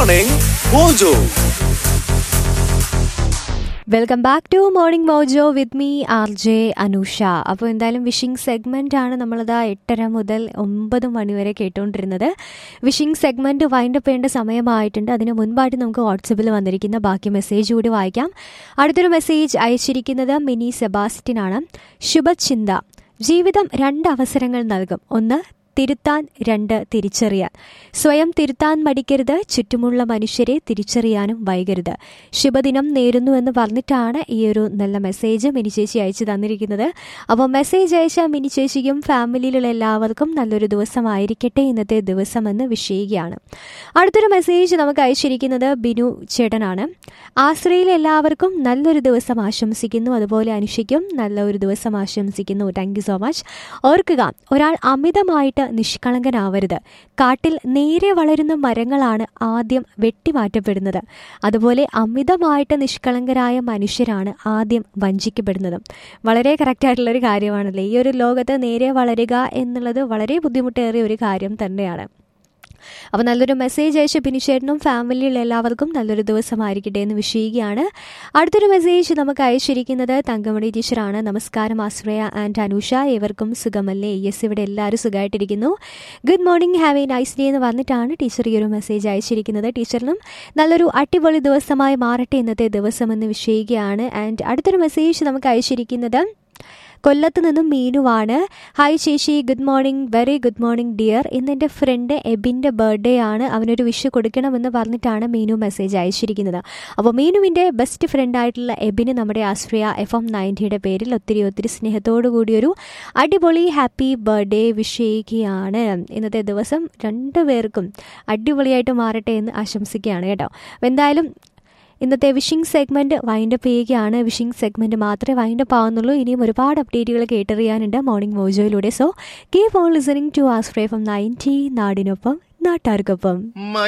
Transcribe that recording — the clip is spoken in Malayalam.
Morning Mojo. Welcome back to morning Mojo with me R J Anusha അപ്പോൾ എന്തായാലും വിഷിംഗ് സെഗ്മെൻ്റ് ആണ് നമ്മളത് എട്ടര മുതൽ ഒമ്പത് മണി വരെ കേട്ടുകൊണ്ടിരുന്നത് വിഷിംഗ് സെഗ്മെൻറ്റ് വൈൻഡപ്പ് ചെയ്യേണ്ട സമയമായിട്ടുണ്ട് അതിന് മുൻപായിട്ട് നമുക്ക് വാട്സപ്പിൽ വന്നിരിക്കുന്ന ബാക്കി മെസ്സേജ് കൂടി വായിക്കാം അടുത്തൊരു മെസ്സേജ് അയച്ചിരിക്കുന്നത് മിനി സെബാസ്റ്റ്യൻ ആണ് ശുഭചിന്ത ജീവിതം രണ്ട് അവസരങ്ങൾ നൽകും ഒന്ന് തിരുത്താൻ രണ്ട് തിരിച്ചറിയാൻ സ്വയം തിരുത്താൻ മടിക്കരുത് ചുറ്റുമുള്ള മനുഷ്യരെ തിരിച്ചറിയാനും വൈകരുത് ശുഭദിനം നേരുന്നു എന്ന് പറഞ്ഞിട്ടാണ് ഈ ഒരു നല്ല മെസ്സേജ് മിനി ചേച്ചി അയച്ചു തന്നിരിക്കുന്നത് അപ്പോൾ മെസ്സേജ് അയച്ച മിനി ചേച്ചിക്കും ഫാമിലിയിലുള്ള എല്ലാവർക്കും നല്ലൊരു ദിവസമായിരിക്കട്ടെ ഇന്നത്തെ ദിവസമെന്ന് വിഷയുകയാണ് അടുത്തൊരു മെസ്സേജ് നമുക്ക് അയച്ചിരിക്കുന്നത് ബിനു ചേട്ടനാണ് ആശ്രയിലെ എല്ലാവർക്കും നല്ലൊരു ദിവസം ആശംസിക്കുന്നു അതുപോലെ അനുഷിക്കും നല്ല ഒരു ദിവസം ആശംസിക്കുന്നു താങ്ക് യു സോ മച്ച് ഓർക്കുക ഒരാൾ അമിതമായിട്ട് നിഷ്കളങ്കനാവരുത് കാട്ടിൽ നേരെ വളരുന്ന മരങ്ങളാണ് ആദ്യം വെട്ടിമാറ്റപ്പെടുന്നത് അതുപോലെ അമിതമായിട്ട് നിഷ്കളങ്കരായ മനുഷ്യരാണ് ആദ്യം വഞ്ചിക്കപ്പെടുന്നത് വളരെ കറക്റ്റായിട്ടുള്ളൊരു കാര്യമാണല്ലേ ഈ ഒരു ലോകത്ത് നേരെ വളരുക എന്നുള്ളത് വളരെ ബുദ്ധിമുട്ടേറിയ ഒരു കാര്യം തന്നെയാണ് അപ്പോൾ നല്ലൊരു മെസ്സേജ് അയച്ച ബിനിച്ചേട്ടനും ഫാമിലിയിലുള്ള എല്ലാവർക്കും നല്ലൊരു ദിവസമായിരിക്കട്ടെ എന്ന് വിഷയിക്കുകയാണ് അടുത്തൊരു മെസ്സേജ് നമുക്ക് അയച്ചിരിക്കുന്നത് തങ്കമണി ടീച്ചറാണ് നമസ്കാരം ആശ്രയ ആൻഡ് അനൂഷ ഏവർക്കും സുഖമല്ലേ യെസ് ഇവിടെ എല്ലാവരും സുഖമായിട്ടിരിക്കുന്നു good morning have a nice day എന്ന് പറഞ്ഞിട്ടാണ് ടീച്ചർ ഈ ഒരു മെസ്സേജ് അയച്ചിരിക്കുന്നത് ടീച്ചറിനും നല്ലൊരു അടിപൊളി ദിവസമായി മാറട്ടെ ഇന്നത്തെ ദിവസമെന്ന് വിഷയിക്കുകയാണ് ആൻഡ് അടുത്തൊരു മെസ്സേജ് നമുക്ക് അയച്ചിരിക്കുന്നത് കൊല്ലത്ത് നിന്നും മീനുവാണ് ഹായ് ചേച്ചി good morning very good morning dear ഇന്ന് എൻ്റെ ഫ്രണ്ട് എബിൻ്റെ ബർത്ത്ഡേ ആണ് അവനൊരു വിഷ് കൊടുക്കണമെന്ന് പറഞ്ഞിട്ടാണ് മീനു മെസ്സേജ് അയച്ചിരിക്കുന്നത് അപ്പോൾ മീനുവിൻ്റെ ബെസ്റ്റ് ഫ്രണ്ടായിട്ടുള്ള എബിന് നമ്മുടെ ആശ്രയ എഫ് എം നയൻറ്റിയുടെ പേരിൽ ഒത്തിരി ഒത്തിരി സ്നേഹത്തോടു കൂടിയൊരു അടിപൊളി ഹാപ്പി ബർത്ത്ഡേ വിഷ് ചെയ്യുകയാണ് ഇന്നത്തെ ദിവസം രണ്ടുപേർക്കും അടിപൊളിയായിട്ട് മാറട്ടെ എന്ന് ആശംസിക്കുകയാണ് കേട്ടോ അപ്പോൾ എന്തായാലും ഇന്നത്തെ വിഷിംഗ് സെഗ്മെൻറ്റ് വൈൻഡപ്പ് ചെയ്യുകയാണ് വിഷിംഗ് സെഗ്മെൻറ്റ് മാത്രമേ വൈൻഡപ്പ് ആവുന്നുള്ളൂ ഇനിയും ഒരുപാട് അപ്ഡേറ്റുകൾ കേട്ടറിയാനുണ്ട് മോർണിംഗ് മോജോയിലൂടെ so keep on listening to ആസ്ട്രേ ഫ്രം നയൻറ്റി നാടിനൊപ്പം നാട്ടാർക്കൊപ്പം